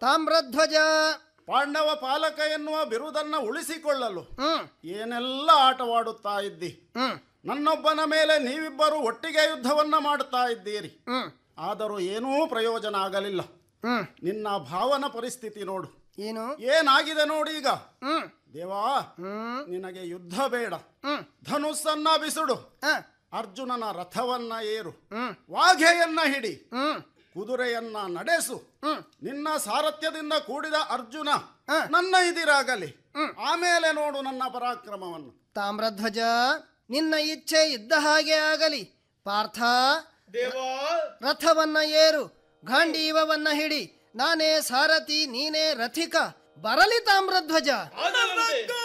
ತಾಮ್ರಧ್ವಜ ಪಾಂಡವ ಪಾಲಕ ಎನ್ನುವ ಬಿರುದನ್ನ ಉಳಿಸಿಕೊಳ್ಳಲು ಹ್ಮ್ ಏನೆಲ್ಲ ಆಟವಾಡುತ್ತಾ ಇದ್ದಿ ಹ್ಮ್ ನನ್ನೊಬ್ಬನ ಮೇಲೆ ನೀವಿಬ್ಬರು ಒಟ್ಟಿಗೆ ಯುದ್ಧವನ್ನ ಮಾಡುತ್ತಾ ಇದ್ದೀರಿ ಹ್ಮ್ ಆದರೂ ಏನೂ ಪ್ರಯೋಜನ ಆಗಲಿಲ್ಲ ಹ್ಮ್ ನಿನ್ನ ಭಾವನ ಪರಿಸ್ಥಿತಿ ನೋಡು ಏನು ಏನಾಗಿದೆ ನೋಡಿ ಈಗ ಹ್ಮ್ ದೇವಾ ಹ್ಮ್ ನಿನಗೆ ಯುದ್ಧ ಬೇಡ ಹ್ಮ್ ಧನುಸ್ಸನ್ನ ಬಿಸುಡು ಆ, ಅರ್ಜುನನ ರಥವನ್ನ ಏರು ಹ್ಮ್ ವಾಘೆಯನ್ನ ಹಿಡಿ ಹ್ಮ್ ಕುದುರೆಯನ್ನ ನಡೆಸು ಹ್ಮ್ ನಿನ್ನ ಸಾರಥ್ಯದಿಂದ ಕೂಡಿದ ಅರ್ಜುನ ಹ. ನನ್ನ ಇದಿರಾಗಲಿ ಹ್ಮ್. ಆಮೇಲೆ ನೋಡು ನನ್ನ ಪರಾಕ್ರಮವನ್ನು ತಾಮ್ರಧ್ವಜ ನಿನ್ನ ಇಚ್ಛೆ ಇದ್ದ ಹಾಗೆ ಆಗಲಿ ಪಾರ್ಥ ದೇವಾ ರಥವನ್ನ ಏರು ಗಾಂಡೀವವನ್ನ ಹಿಡಿ ನಾನೇ ಸಾರಥಿ ನೀನೇ ರಥಿಕ ಬರಲಿ ತಾಮ್ರಧ್ವಜ ಆಗದಂತೆ